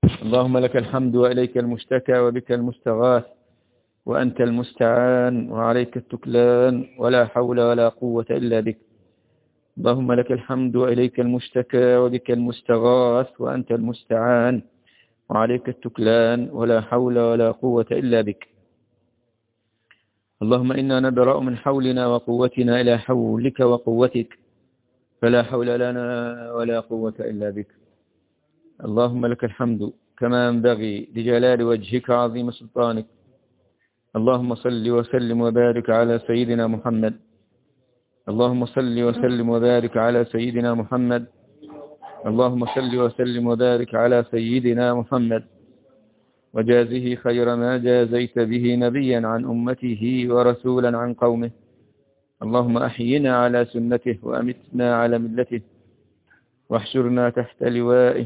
اللهم لك الحمد وإليك المشتكى وبك المستغاث وأنت المستعان وعليك التكلان ولا حول ولا قوة إلا بك اللهم لك الحمد وإليك المشتكى وبك المستغاث وأنت المستعان وعليك التكلان ولا حول ولا قوة إلا بك اللهم إنا نبرأ من حولنا وقوتنا إلى حولك وقوتك فلا حول لنا ولا قوة إلا بك اللهم لك الحمد كما ينبغي لجلال وجهك عظيم سلطانك اللهم صل وسلم وبارك على سيدنا محمد اللهم صل وسلم وبارك على سيدنا محمد اللهم صل وسلم وبارك على سيدنا محمد وجازه خير ما جازيت به نبيا عن أمته ورسولا عن قومه اللهم أحينا على سنته وأمتنا على ملته واحشرنا تحت لوائه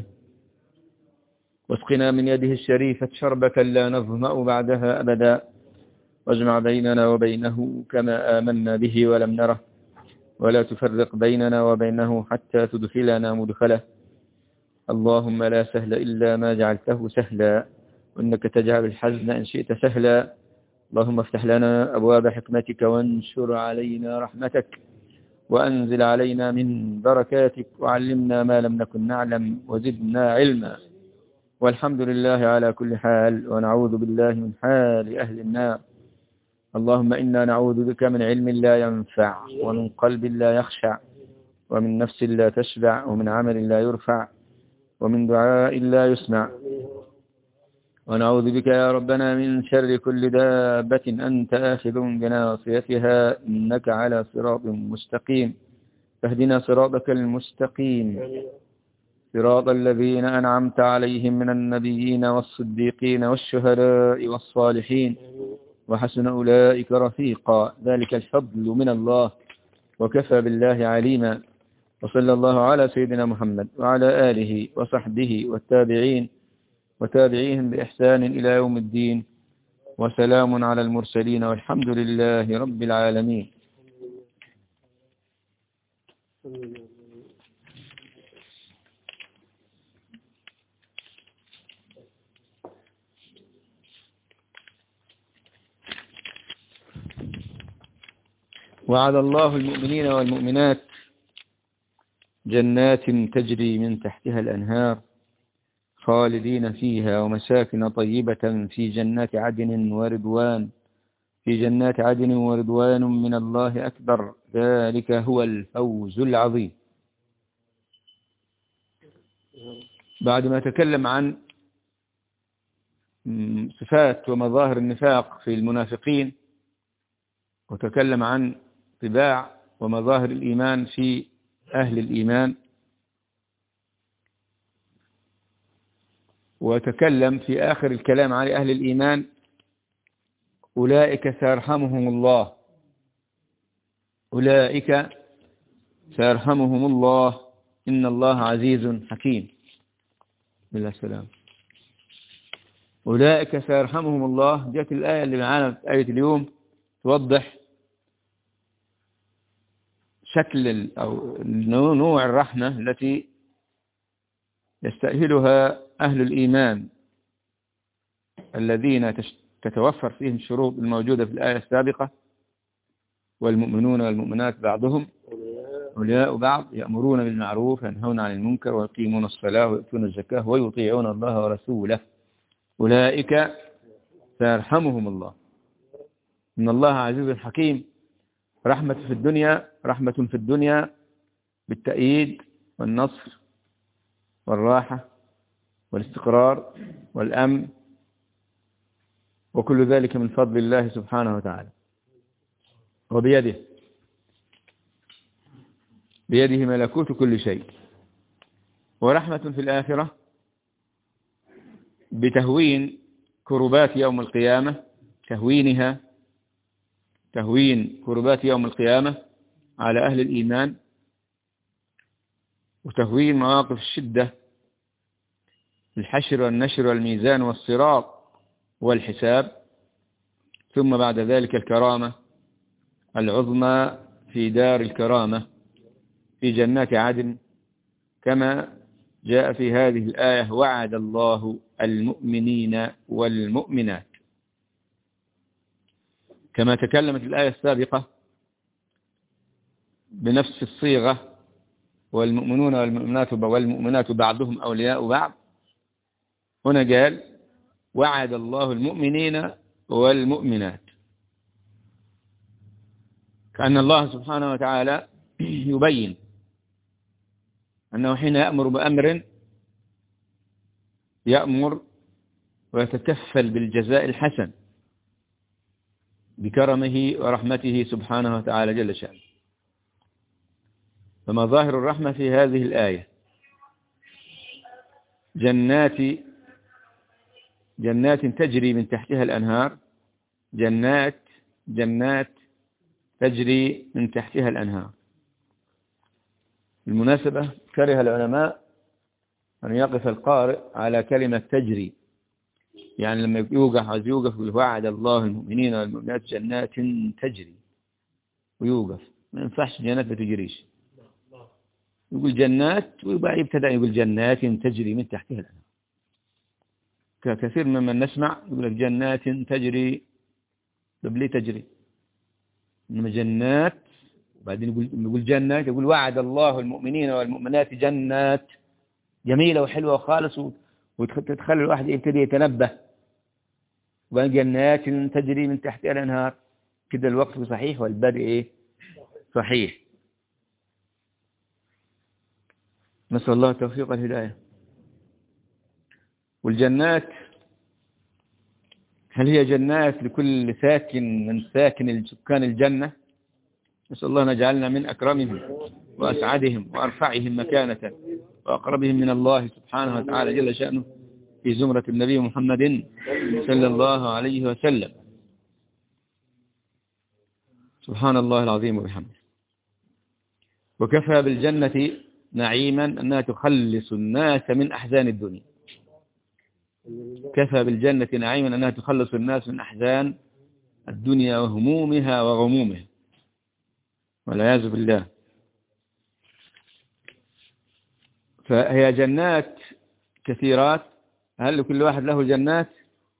واسقنا من يده الشريفة شربة لا نظمأ بعدها أبدا واجمع بيننا وبينه كما آمنا به ولم نره ولا تفرق بيننا وبينه حتى تدخلنا مدخله اللهم لا سهل إلا ما جعلته سهلا وإنك تجعل الحزن إن شئت سهلا اللهم افتح لنا أبواب حكمتك وانشر علينا رحمتك وأنزل علينا من بركاتك وعلمنا ما لم نكن نعلم وزدنا علما والحمد لله على كل حال ونعوذ بالله من حال أهل النار اللهم إنا نعوذ بك من علم لا ينفع ومن قلب لا يخشع ومن نفس لا تشبع ومن عمل لا يرفع ومن دعاء لا يسمع ونعوذ بك يا ربنا من شر كل دابة أنت آخذ بناصيتها إنك على صراط مستقيم فاهدنا صراطك المستقيم صراط الذين أنعمت عليهم من النبيين والصديقين والشهداء والصالحين وحسن أولئك رفيقا ذلك الفضل من الله وكفى بالله عليما وصلى الله على سيدنا محمد وعلى آله وصحبه والتابعين وتابعيهم بإحسان إلى يوم الدين وسلام على المرسلين والحمد لله رب العالمين وعد الله المؤمنين والمؤمنات جنات تجري من تحتها الأنهار خالدين فيها ومساكن طيبة في جنات عدن ورضوان في جنات عدن ورضوان من الله أكبر ذلك هو الفوز العظيم بعد ما تكلم عن صفات ومظاهر النفاق في المنافقين وتكلم عن طباع ومظاهر الإيمان في أهل الإيمان وتكلم في آخر الكلام عن أهل الإيمان أولئك سيرحمهم الله أولئك سيرحمهم الله إن الله عزيز حكيم بالله السلام أولئك سيرحمهم الله جاءت الآية اللي معانا في آية اليوم توضح شكل أو نوع الرحمة التي يستأهلها أهل الإيمان الذين تتوفر فيهم الشروط الموجودة في الآية السابقة والمؤمنون والمؤمنات بعضهم أولياء بعض يأمرون بالمعروف ينهون عن المنكر ويقيمون الصلاة ويؤتون الزكاة ويطيعون الله ورسوله أولئك سيرحمهم الله إن الله عزيز حكيم رحمة في الدنيا رحمة في الدنيا بالتأييد والنصر والراحة والاستقرار والأمن وكل ذلك من فضل الله سبحانه وتعالى وبيده بيده ملكوت كل شيء ورحمة في الآخرة بتهوين كربات يوم القيامة تهوينها تهوين كربات يوم القيامة على أهل الإيمان وتهوين مواقف الشدة الحشر والنشر والميزان والصراط والحساب ثم بعد ذلك الكرامة العظمى في دار الكرامة في جنات عدن كما جاء في هذه الآية وعد الله المؤمنين والمؤمنات كما تكلمت الآية السابقة بنفس الصيغة والمؤمنون والمؤمنات والمؤمنات بعضهم أولياء بعض هنا قال وعد الله المؤمنين والمؤمنات كأن الله سبحانه وتعالى يبين أنه حين يأمر بأمر يأمر ويتكفل بالجزاء الحسن بكرمه ورحمته سبحانه وتعالى جل شأنه فمظاهر الرحمة في هذه الآية جنات جنات تجري من تحتها الأنهار جنات جنات تجري من تحتها الأنهار بالمناسبة كره العلماء أن يقف القارئ على كلمة تجري يعني لما يوقف عايز يوقف وعد الله المؤمنين والمؤمنات جنات تجري ويوقف ما ينفعش جنات ما تجريش يقول جنات ويبقى يبتدأ يقول جنات تجري من تحتها الأنهار كثير ممن نسمع يقول لك جنات تجري طب ليه تجري إنما جنات وبعدين يقول يقول جنات يقول وعد الله المؤمنين والمؤمنات جنات جميلة وحلوة وخالص وتخلي الواحد يبتدي يتنبه وبعدين جنات تجري من تحتها الأنهار كده الوقت صحيح والبدء إيه صحيح نسأل الله التوفيق والهداية والجنات هل هي جنات لكل ساكن من ساكن سكان الجنة نسأل الله أن يجعلنا من أكرمهم وأسعدهم وأرفعهم مكانة وأقربهم من الله سبحانه وتعالى جل شأنه في زمرة النبي محمد صلى الله عليه وسلم سبحان الله العظيم وبحمده وكفى بالجنة نعيما أنها تخلص الناس من أحزان الدنيا كفى بالجنة نعيما أنها تخلص الناس من أحزان الدنيا وهمومها وغمومها والعياذ بالله فهي جنات كثيرات هل لكل واحد له جنات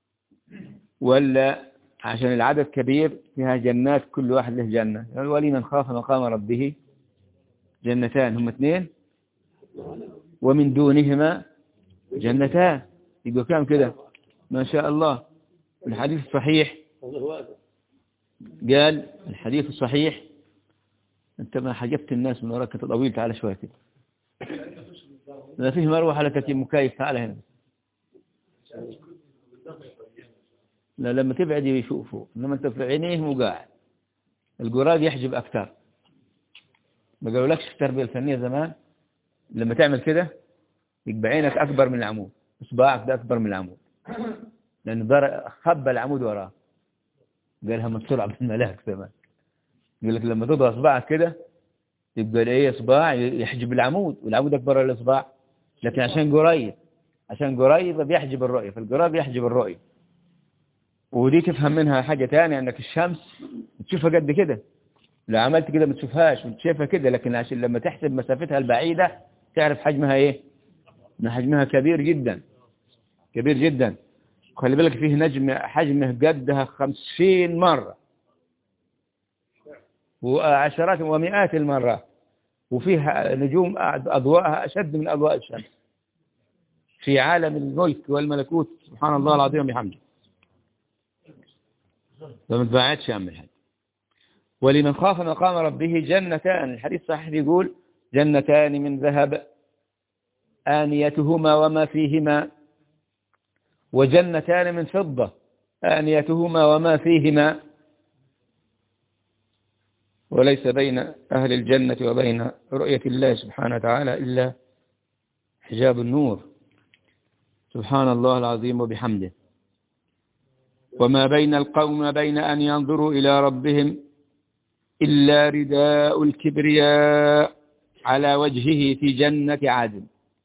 ولا عشان العدد كبير فيها جنات كل واحد له جنة ولمن خاف مقام ربه جنتان هم اثنين ومن دونهما جنتان يبقى كام كده ما شاء الله الحديث الصحيح قال الحديث الصحيح انت ما حجبت الناس من وراك طويل تعالى شوية كده لا فيه مروحة لك مكيف تعالى هنا لا لما تبعد يشوفوا انما انت في عينيه وقاعد القراد يحجب اكثر ما قالوا لكش التربية الفنية زمان لما تعمل كده يبقى عينك اكبر من العمود اصبعك ده اكبر من العمود لان خبى العمود وراه قالها منصور عبد الملاك زمان يقول لك لما تضغط اصبعك كده يبقى ايه اصبع يحجب العمود والعمود اكبر من الاصبع لكن عشان قريب عشان قريب بيحجب الرؤية فالقريب يحجب الرؤية ودي تفهم منها حاجة تانية انك الشمس تشوفها قد كده لو عملت كده ما تشوفهاش وتشوفها كده لكن عشان لما تحسب مسافتها البعيدة تعرف حجمها ايه ان حجمها كبير جدا كبير جدا خلي بالك فيه نجم حجمه قدها خمسين مرة وعشرات ومئات المرات وفيه نجوم أضواءها أشد من أضواء الشمس في عالم الملك والملكوت سبحان الله العظيم بحمده فما تبعدش يا عم الحاج ولمن خاف مقام ربه جنتان الحديث صحيح يقول جنتان من ذهب آنيتهما وما فيهما وجنتان من فضة آنيتهما وما فيهما وليس بين أهل الجنة وبين رؤية الله سبحانه وتعالى إلا حجاب النور سبحان الله العظيم وبحمده وما بين القوم بين أن ينظروا إلى ربهم إلا رداء الكبرياء على وجهه في جنة عدن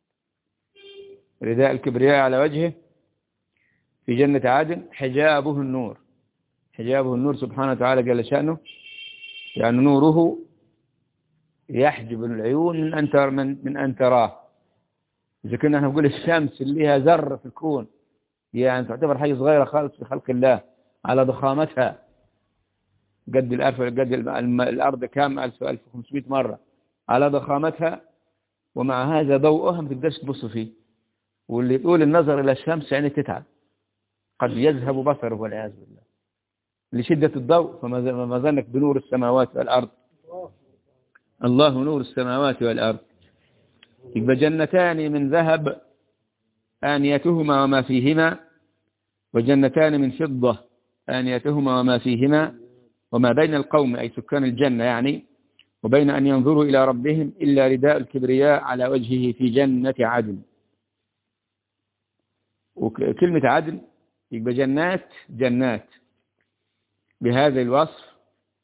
رداء الكبرياء على وجهه في جنة عدن حجابه النور حجابه النور سبحانه وتعالى جل شأنه يعني نوره يحجب العيون من أن من, من أن تراه إذا كنا نقول الشمس اللي هي ذرة في الكون يعني تعتبر حاجة صغيرة خالص في خلق الله على ضخامتها قد الأرض قد الأرض كام 1000 1500 مرة على ضخامتها ومع هذا ضوءها ما تقدرش تبص فيه واللي يقول النظر إلى الشمس يعني تتعب قد يذهب بصره والعياذ بالله لشدة الضوء فما ظنك بنور السماوات والأرض الله نور السماوات والأرض يبقى جنتان من ذهب آنيتهما وما فيهما وجنتان من فضة آنيتهما وما فيهما وما بين القوم أي سكان الجنة يعني وبين أن ينظروا إلى ربهم إلا رداء الكبرياء على وجهه في جنة عدن وكلمة عدن يبقى جنات جنات بهذا الوصف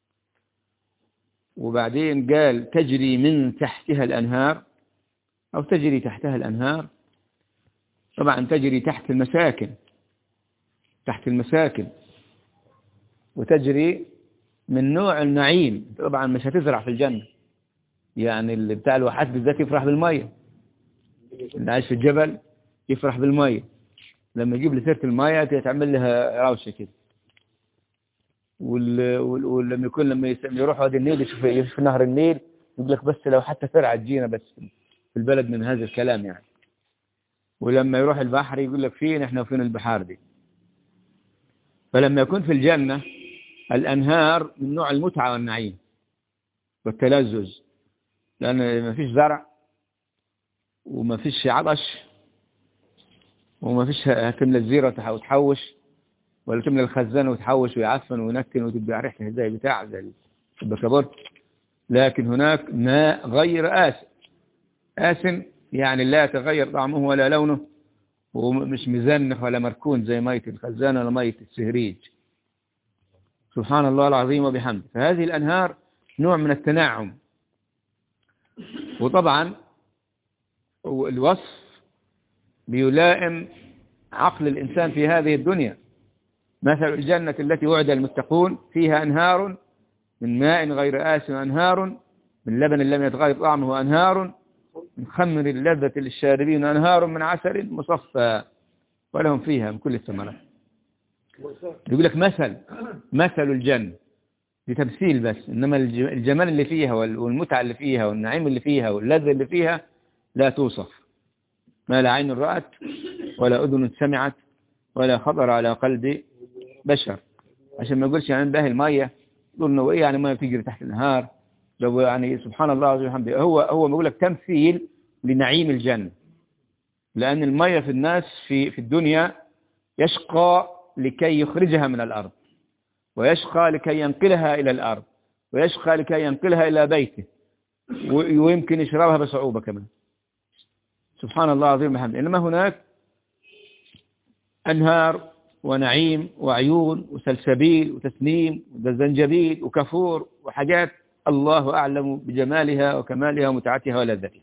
وبعدين قال تجري من تحتها الأنهار أو تجري تحتها الأنهار طبعا تجري تحت المساكن تحت المساكن وتجري من نوع النعيم طبعا مش هتزرع في الجنة يعني اللي بتاع الواحات بالذات يفرح بالمية اللي عايش في الجبل يفرح بالمية لما يجيب لي سيرة المية تعمل لها روشة كده ولما يكون لما يروح وادي النيل يشوف يشوف نهر النيل يقول لك بس لو حتى فرعة تجينا بس في البلد من هذا الكلام يعني ولما يروح البحر يقول لك فين احنا وفين البحار دي فلما يكون في الجنة الأنهار من نوع المتعة والنعيم والتلذذ لأن ما فيش زرع وما فيش عطش وما فيش هتملى الزيرة وتحوش ولا تملى الخزان وتحوش ويعفن وينكن وتبقى ريحته زي بتاع زي البكابورت لكن هناك ماء غير آسن آسن يعني لا يتغير طعمه ولا لونه ومش مزنخ ولا مركون زي مية الخزان ولا مية السهريج سبحان الله العظيم وبحمده فهذه الأنهار نوع من التنعم وطبعا الوصف بيلائم عقل الإنسان في هذه الدنيا مثل الجنة التي وعد المتقون فيها أنهار من ماء غير آس وأنهار من لبن لم يتغير طعمه وأنهار من خمر اللذة للشاربين أنهار من عسل مصفى ولهم فيها من كل الثمرات يقول لك مثل مثل الجنة دي تمثيل بس إنما الجمال اللي فيها والمتعة اللي فيها والنعيم اللي فيها واللذة اللي فيها لا توصف ما لا عين رأت ولا أذن سمعت ولا خطر على قلب بشر عشان ما يقولش يعني ده المية يقول انه ايه يعني ما بتجري تحت النهار لو يعني سبحان الله عز وجل هو هو بيقول لك تمثيل لنعيم الجنة لأن المية في الناس في في الدنيا يشقى لكي يخرجها من الأرض ويشقى لكي ينقلها إلى الأرض ويشقى لكي ينقلها إلى بيته ويمكن يشربها بصعوبة كمان سبحان الله العظيم الحمد إنما هناك أنهار ونعيم وعيون وسلسبيل وتسنيم وزنجبيل وكفور وحاجات الله أعلم بجمالها وكمالها ومتعتها ولذتها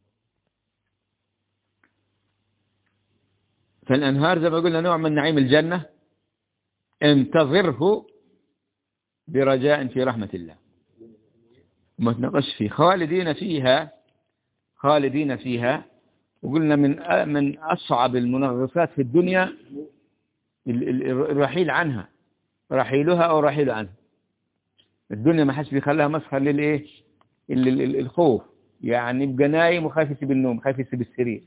فالأنهار زي ما قلنا نوع من نعيم الجنة انتظره برجاء في رحمة الله وما تنقش فيه خالدين فيها خالدين فيها وقلنا من من أصعب المنغصات في الدنيا الرحيل عنها رحيلها أو رحيل عنها الدنيا ما حدش بيخليها مسخر للايه الخوف يعني يبقى نايم وخايف يسيب النوم خايف يسيب السرير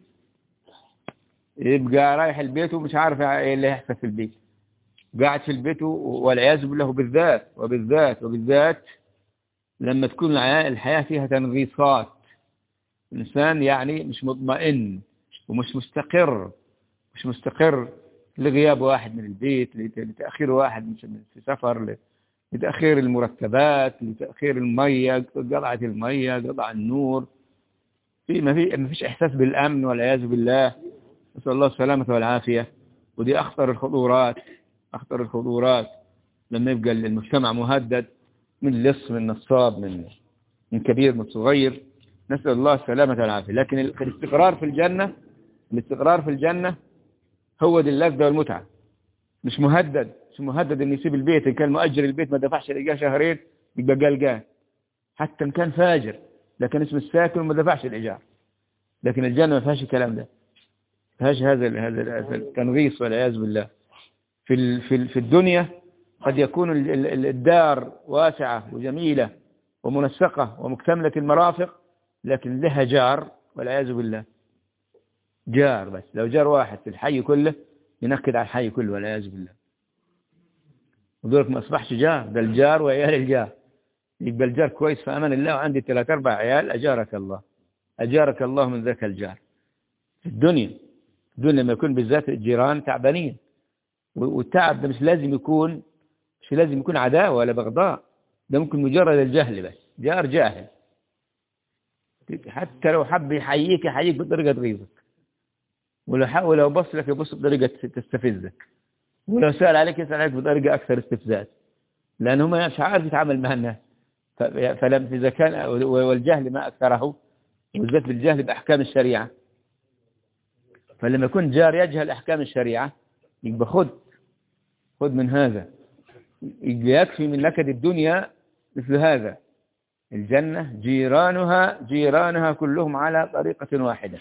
يبقى رايح البيت ومش عارف ايه اللي هيحصل في البيت قاعد في البيت والعياذ بالله بالذات وبالذات وبالذات لما تكون الحياة فيها تنغيصات الإنسان يعني مش مطمئن ومش مستقر مش مستقر لغياب واحد من البيت لتأخير واحد من في سفر لتأخير المرتبات لتأخير المية قطعة المية قطع النور في ما في ما فيش إحساس بالأمن والعياذ بالله نسأل الله السلامة والعافية ودي أخطر الخطورات أخطر الخطورات لما يبقى المجتمع مهدد من لص من نصاب من من كبير من صغير نسأل الله السلامة والعافية لكن الاستقرار في الجنة الاستقرار في الجنة هو دي اللذة والمتعة مش مهدد مش مهدد ان يسيب البيت ان كان مؤجر البيت ما دفعش الإيجار شهرين يبقى قلقان حتى ان كان فاجر لكن اسم الساكن وما دفعش الإيجار لكن الجنة ما فيهاش الكلام ده ما فيهاش هذا هذا التنغيص والعياذ بالله في في في الدنيا قد يكون الدار واسعة وجميلة ومنسقة ومكتملة المرافق لكن لها جار والعياذ بالله جار بس لو جار واحد في الحي كله ينكد على الحي كله والعياذ بالله ودولك ما أصبحش جار ده الجار وعيال الجار يبقى الجار كويس في أمان الله وعندي ثلاث أربع عيال أجارك الله أجارك الله من ذاك الجار في الدنيا الدنيا لما يكون بالذات الجيران تعبانين والتعب ده مش لازم يكون مش لازم يكون عداوة ولا بغضاء ده ممكن مجرد الجهل بس جار جاهل حتى لو حب يحييك يحييك بطريقة تغيظك ولو حاول لو بص لك يبص بطريقة تستفزك ولو سأل عليك يسأل عليك بطريقة أكثر استفزاز لأنه ما مش عارف يتعامل مع الناس فلم إذا كان والجهل ما أكثره وبالذات بالجهل بأحكام الشريعة فلما يكون جار يجهل أحكام الشريعة يبقى خذ خذ من هذا يكفي من نكد الدنيا مثل هذا الجنة جيرانها جيرانها كلهم على طريقة واحدة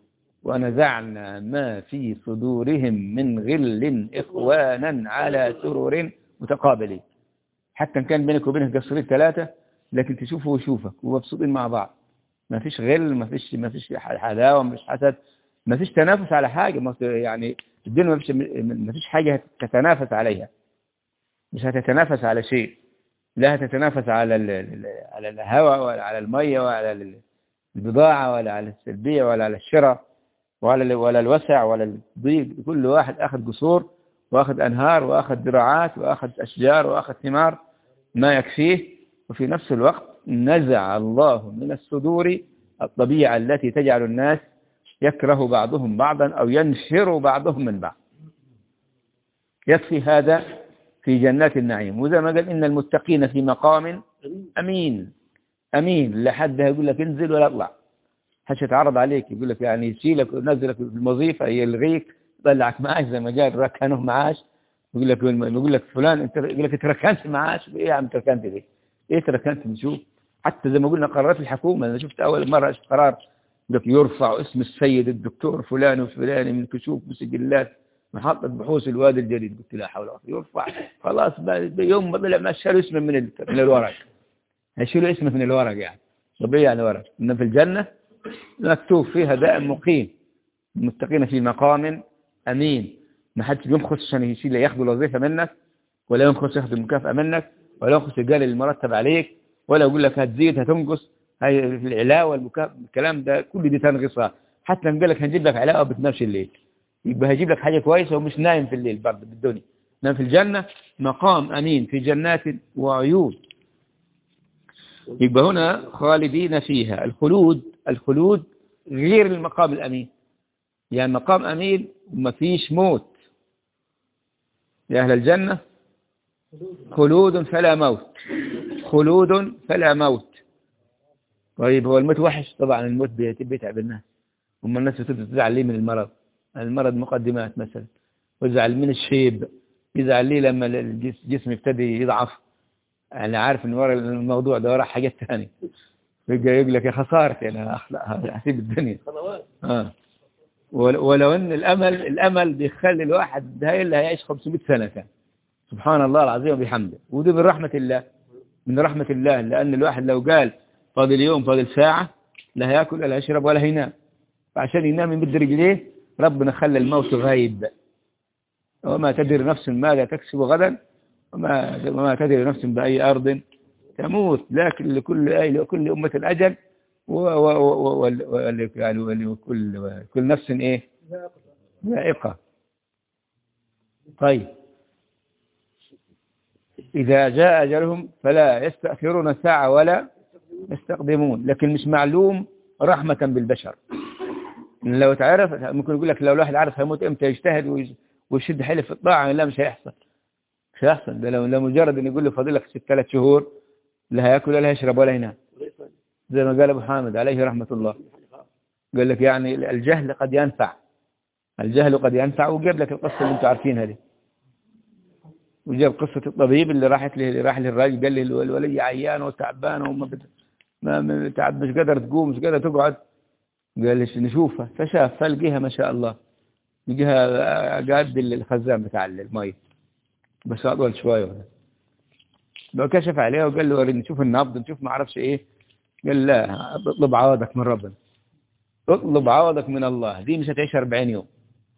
ونزعنا ما في صدورهم من غل إخوانا على سرور متقابلين حتى إن كان بينك وبينه قصرين ثلاثة لكن تشوفه ويشوفك ومبسوطين مع بعض ما فيش غل ما فيش ما فيش حلاوة ما فيش حسد ما فيش تنافس على حاجة يعني الدنيا ما فيش ما فيش حاجة تتنافس عليها مش هتتنافس على شيء لا هتتنافس على على الهواء ولا على المية ولا على البضاعة ولا على السلبية ولا على الشراء ولا ولا الوسع ولا الضيق كل واحد أخذ قصور وأخذ أنهار وأخذ زراعات وأخذ أشجار وأخذ ثمار ما يكفيه وفي نفس الوقت نزع الله من الصدور الطبيعة التي تجعل الناس يكره بعضهم بعضا أو ينشر بعضهم من بعض يكفي هذا في جنات النعيم وزي ما قال إن المتقين في مقام أمين أمين لحد يقول لك انزل ولا اطلع حش يتعرض عليك يقول لك يعني يشيلك وينزلك في الوظيفة يلغيك يطلعك معاش زي ما قال ركنه معاش يقول لك يقول لك فلان انت يقول لك تركنت معاش ايه يا عم تركنت ليه؟ ايه تركنت نشوف حتى زي ما قلنا قرارات الحكومة انا شفت اول مرة قرار لك يرفع اسم السيد الدكتور فلان وفلان من كشوف وسجلات محطة بحوث الوادي الجديد قلت لا حول ولا قوة يرفع خلاص يوم ما طلع ما شالوا اسمه من من الورق هيشيلوا اسمه من الورق يعني طب ايه يعني ورق؟ ان في الجنة مكتوب فيها دائم مقيم المتقين في مقام أمين ما حدش بينخص عشان يشيل ياخد الوظيفة منك ولا ينخص ياخد المكافأة منك ولا ينخص يقال المرتب عليك ولا يقول لك هتزيد هتنقص هاي في العلاوة والمكافأة الكلام ده كل دي تنغصها حتى لما قال لك هنجيب لك علاوة بتنامش الليل يبقى هيجيب لك حاجة كويسة ومش نايم في الليل برضه بالدنيا نام في الجنة مقام أمين في جنات وعيون يبقى هنا خالدين فيها الخلود الخلود غير المقام الأمين يعني مقام أمين ما فيش موت يا أهل الجنة خلود فلا موت خلود فلا موت طيب هو الموت وحش طبعا الموت بيتعب الناس هم الناس بتبدأ تزعل ليه من المرض المرض مقدمات مثلا ويزعل من الشيب يزعل ليه لما الجسم يبتدي يضعف انا عارف ان ورا الموضوع ده ورا حاجات ثانيه يبقى يقول لك يا خسارتي انا هسيب الدنيا اه ولو ان الامل الامل بيخلي الواحد ده اللي هيعيش 500 سنه كان سبحان الله العظيم وبحمده ودي من رحمه الله من رحمه الله لان الواحد لو قال فاضل يوم فاضل ساعه لا هياكل ولا هيشرب ولا هينام فعشان ينام يمد رجليه ربنا خلى الموت غايب وما تدري نفس ماذا تكسب غدا وما وما تدري نفس بأي أرض تموت لكن لكل أي لكل أمة الأجل يعني وكل كل نفس إيه ذائقة طيب إذا جاء أجلهم فلا يستأخرون ساعة ولا يستقدمون لكن مش معلوم رحمة بالبشر لو تعرف ممكن يقول لك لو الواحد عارف هيموت امتى يجتهد ويشد حيله في الطاعة لا مش هيحصل مش هيحصل ده لو لمجرد ان يقول له فاضل لك ست ثلاث شهور لا هياكل ولا هيشرب ولا ينام زي ما قال ابو حامد عليه رحمة الله قال لك يعني الجهل قد ينفع الجهل قد ينفع وجاب لك القصة اللي انتم عارفينها دي وجاب قصة الطبيب اللي راحت له اللي راح للراجل قال له الولي عيان وتعبان وما ما تعب مش قادر تقوم مش قادر تقعد قال ليش نشوفها فشاف فلقيها ما شاء الله لقيها قد الخزان بتاع المي بس أطول شوية لو كشف عليها وقال له وريني نشوف النبض نشوف ما اعرفش ايه قال لا اطلب عوضك من ربنا اطلب عوضك من الله دي مش هتعيش 40 يوم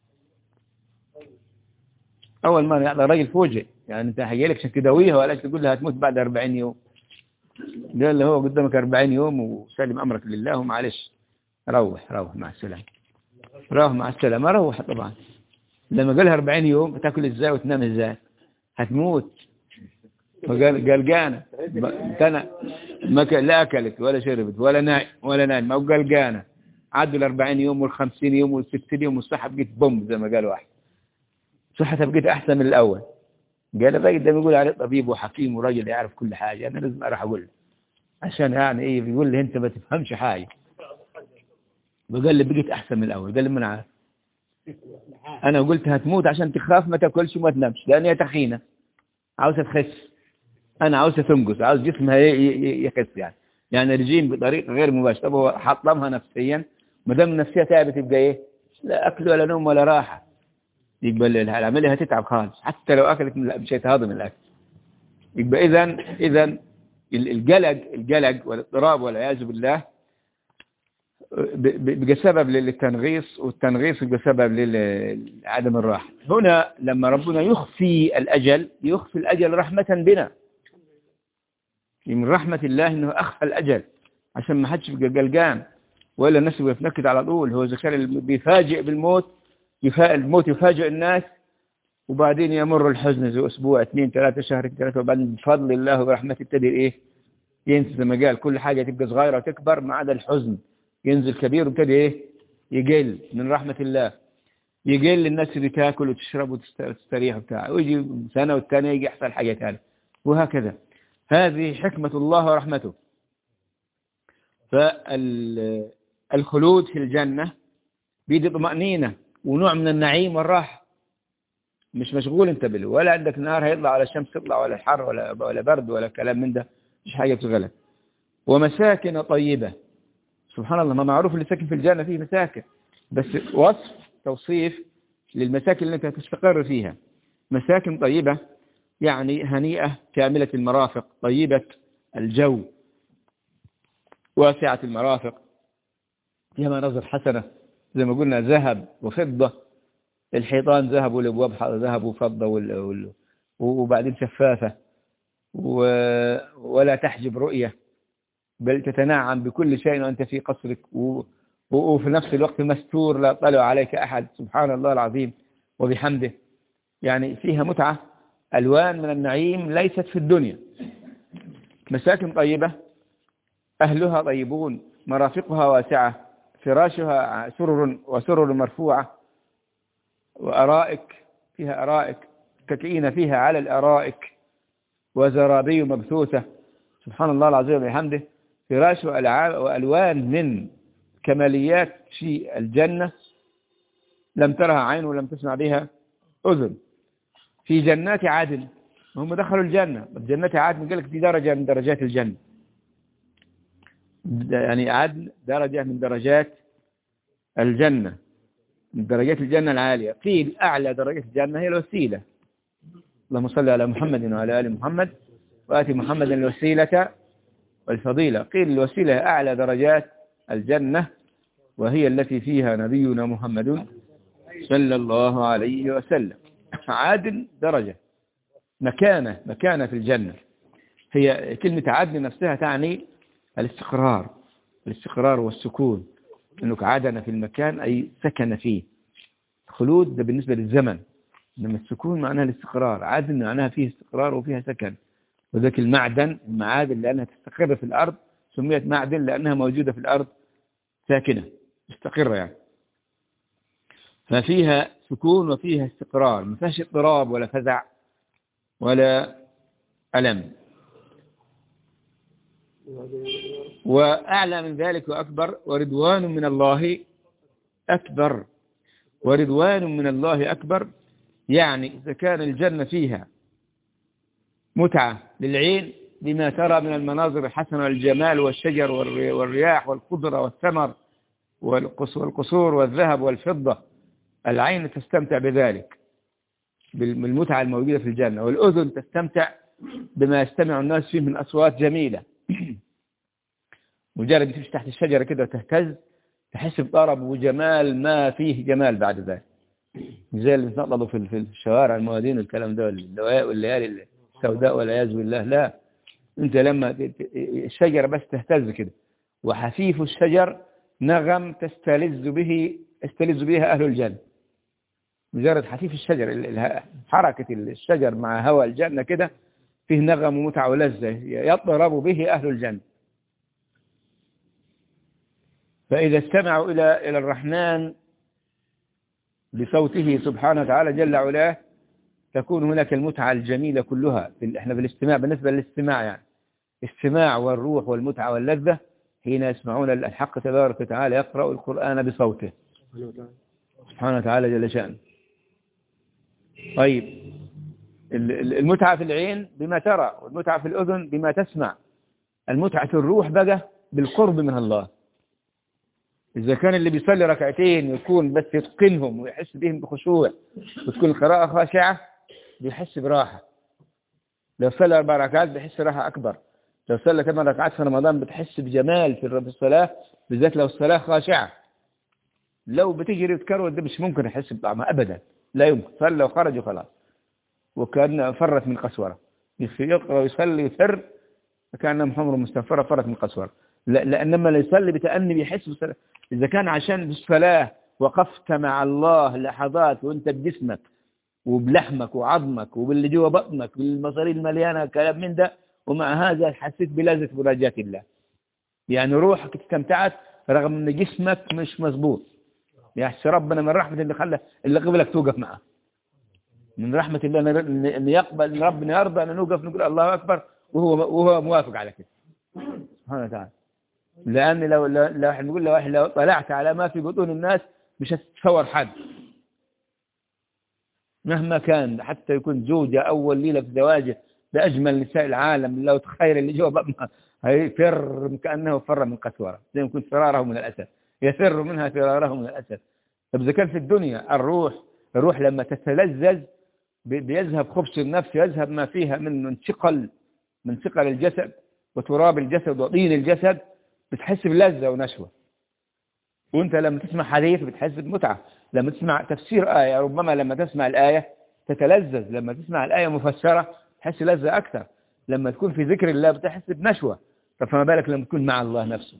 اول ما يعني راجل فوجئ يعني انت هيجي لك عشان تداويها ولا تقول لها هتموت بعد 40 يوم قال له هو قدامك 40 يوم وسلم امرك لله ومعلش روح روح مع السلامه روح مع السلامه روح طبعا لما قال 40 يوم تاكل ازاي وتنام ازاي هتموت فقال قال جانا سنة ما ك... لا أكلت ولا شربت ولا ناي ولا نايم ما قال جانا عدوا ال 40 يوم وال 50 يوم وال 60 يوم والصحة بقيت بوم زي ما قال واحد صحتها بقيت أحسن من الأول قال الراجل ده بيقول عليه طبيب وحكيم وراجل يعرف كل حاجة أنا لازم أروح أقول له عشان يعني إيه بيقول لي أنت ما تفهمش حاجة وقال لي بقيت أحسن من الأول قال لي من عارف أنا قلت هتموت عشان تخاف ما تاكلش وما تنامش لأن هي تخينة عاوزة تخس أنا عاوزة تنقص عاوز جسمها يخس يعني يعني رجيم بطريقة غير مباشرة طب هو حطمها نفسيا ما دام النفسية تعبت يبقى إيه لا أكل ولا نوم ولا راحة يبقى العملية هتتعب خالص حتى لو أكلت مش هيتهضم الأكل يبقى إذا إذا القلق القلق والاضطراب والعياذ بالله بيبقى سبب للتنغيص والتنغيص بيبقى سبب لعدم الراحة هنا لما ربنا يخفي الأجل يخفي الأجل رحمة بنا من رحمة الله انه اخفى الاجل عشان ما حدش يبقى قلقان ولا الناس يبقى يتنكد على طول هو زكريا بيفاجئ بالموت يفا... الموت يفاجئ الناس وبعدين يمر الحزن زي اسبوع اثنين ثلاثة شهر ثلاثة وبعدين بفضل الله ورحمته يبتدي ايه ينسى زي ما قال كل حاجة تبقى صغيرة وتكبر ما عدا الحزن ينزل كبير ويبتدي ايه يقل من رحمة الله يقل الناس اللي تاكل وتشرب وتستريح وبتاع ويجي سنة والثانية يجي يحصل حاجة ثانية وهكذا هذه حكمة الله ورحمته فالخلود في الجنة بيدي طمأنينة ونوع من النعيم والراحة مش مشغول انت بله ولا عندك نهار هيطلع ولا الشمس تطلع ولا حر ولا ولا برد ولا كلام من ده مش حاجة تشغلك ومساكن طيبة سبحان الله ما معروف اللي ساكن في الجنة فيه مساكن بس وصف توصيف للمساكن اللي انت هتستقر فيها مساكن طيبة يعني هنيئة كاملة المرافق طيبة الجو واسعة المرافق فيها مناظر حسنة زي ما قلنا ذهب وفضة الحيطان ذهب والابواب ذهب وفضة وال... وبعدين شفافة و... ولا تحجب رؤية بل تتنعم بكل شيء وأنت في قصرك و... وفي نفس الوقت مستور لا طلع عليك أحد سبحان الله العظيم وبحمده يعني فيها متعة ألوان من النعيم ليست في الدنيا مساكن طيبة أهلها طيبون مرافقها واسعة فراشها سرر وسرر مرفوعة وأرائك فيها أرائك تكئين فيها على الأرائك وزرابي مبثوثة سبحان الله العظيم وبحمده فراش وألوان من كماليات في الجنة لم ترها عين ولم تسمع بها أذن في جنات عدن هم دخلوا الجنة جنات عدن قال لك دي درجة من درجات الجنة يعني عدن درجة من درجات الجنة من درجات الجنة العالية قيل أعلى درجات الجنة هي الوسيلة اللهم صل على محمد وعلى آل محمد وآتي محمدا الوسيلة والفضيلة قيل الوسيلة أعلى درجات الجنة وهي التي فيها نبينا محمد صلى الله عليه وسلم عادل درجة مكانة مكانة في الجنة هي كلمة عدل نفسها تعني الاستقرار الاستقرار والسكون انك عدن في المكان اي سكن فيه خلود ده بالنسبة للزمن انما السكون معناها الاستقرار عدن معناها فيه استقرار وفيها سكن وذلك المعدن المعادن لأنها تستقر في الأرض سميت معدن لأنها موجودة في الأرض ساكنة مستقرة يعني ففيها سكون وفيها استقرار ما فيهاش اضطراب ولا فزع ولا ألم وأعلى من ذلك وأكبر ورضوان من الله أكبر ورضوان من الله أكبر يعني إذا كان الجنة فيها متعة للعين بما ترى من المناظر الحسنة والجمال والشجر والرياح والخضرة والثمر والقصور والذهب والفضة العين تستمتع بذلك بالمتعة الموجودة في الجنة والأذن تستمتع بما يستمع الناس فيه من أصوات جميلة مجرد تمشي تحت الشجرة كده وتهتز تحس بطرب وجمال ما فيه جمال بعد ذلك زي اللي بيتنططوا في في الشوارع الموادين والكلام ده واللواء والليالي السوداء والعياذ بالله لا انت لما الشجرة بس تهتز كده وحفيف الشجر نغم تستلذ به استلذ بها أهل الجنة مجرد حفيف الشجر حركة الشجر مع هواء الجنة كده فيه نغم ومتعة ولذة يطرب به أهل الجنة فإذا استمعوا إلى إلى الرحمن بصوته سبحانه وتعالى جل علاه تكون هناك المتعة الجميلة كلها احنا في الاستماع بالنسبة للاستماع يعني استماع والروح والمتعة واللذة حين يسمعون الحق تبارك وتعالى يقرأ القرآن بصوته سبحانه وتعالى جل شأنه طيب المتعة في العين بما ترى والمتعة في الأذن بما تسمع المتعة في الروح بقى بالقرب من الله إذا كان اللي بيصلي ركعتين يكون بس يتقنهم ويحس بهم بخشوع وتكون القراءة خاشعة بيحس براحة لو صلى أربع ركعات بيحس راحة أكبر لو صلى ثمان ركعات في رمضان بتحس بجمال في الصلاة بالذات لو الصلاة خاشعة لو بتجري وتكرر ده مش ممكن يحس بطعمها أبدا لا يمكن صلى وخرج وخلاص وكان فرت من قسورة يقرأ ويصلي ويفر كان حمر مستنفرة فرت من قسورة لأن لما يصلي بتأني بيحس بالصلاة إذا كان عشان بالصلاة وقفت مع الله لحظات وانت بجسمك وبلحمك وعظمك وباللي جوا بطنك بالمصاري المليانة كلام من ده ومع هذا حسيت بلذة مناجاة الله يعني روحك استمتعت رغم ان جسمك مش مظبوط يحس ربنا من رحمة اللي خلى اللي قبلك توقف معه من رحمة الله ان يقبل ان ربنا يرضى ان نوقف نقول الله اكبر وهو وهو موافق على كده سبحانه وتعالى لان لو لو احنا نقول لو لو طلعت على ما في بطون الناس مش هتتصور حد مهما كان حتى يكون زوجة أول ليلة في زواجه بأجمل نساء العالم لو تخيل اللي جوا بطنها هيفر كأنه فر من قسورة زي ما يكون فراره من الأسد يفر منها فراره من الأسد طب إذا كان في الدنيا الروح الروح لما تتلذذ بيذهب خبث النفس يذهب ما فيها من من ثقل من ثقل الجسد وتراب الجسد وطين الجسد بتحس بلذة ونشوة وانت لما تسمع حديث بتحس بمتعة لما تسمع تفسير آية ربما لما تسمع الآية تتلذذ لما تسمع الآية مفسرة تحس لذة أكثر لما تكون في ذكر الله بتحس بنشوة طب فما بالك لما تكون مع الله نفسه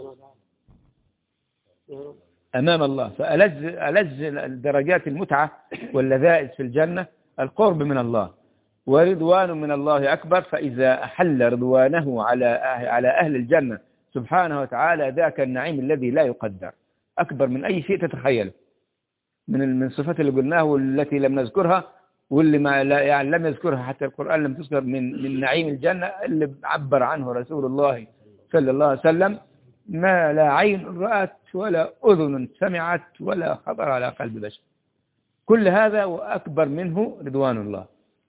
أمام الله فألذ ألذ درجات المتعة واللذائذ في الجنة القرب من الله ورضوان من الله أكبر فإذا أحل رضوانه على على أهل الجنة سبحانه وتعالى ذاك النعيم الذي لا يقدر أكبر من أي شيء تتخيله من من الصفات اللي قلناها والتي لم نذكرها واللي ما لا يعني لم يذكرها حتى القرآن لم تذكر من من نعيم الجنة اللي عبر عنه رسول الله صلى الله عليه وسلم ما لا عين رأت ولا أذن سمعت ولا خطر على قلب بشر كل هذا وأكبر منه رضوان الله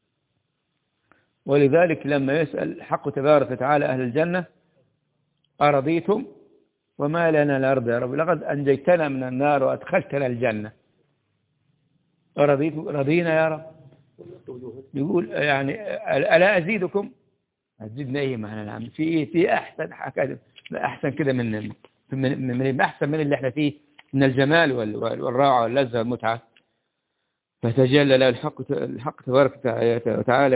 ولذلك لما يسأل حق تبارك وتعالى أهل الجنة أرضيتم وما لنا الأرض يا رب لقد أنجيتنا من النار وأدخلتنا الجنة رضيت رضينا يا رب يقول يعني ألا أزيدكم أزيدنا إيه معنا نعم في إيه في أحسن حكاية أحسن كده من من, من أحسن من اللي احنا فيه من الجمال والراعة واللذة والمتعة فتجلى له الحق الحق تبارك وتعالى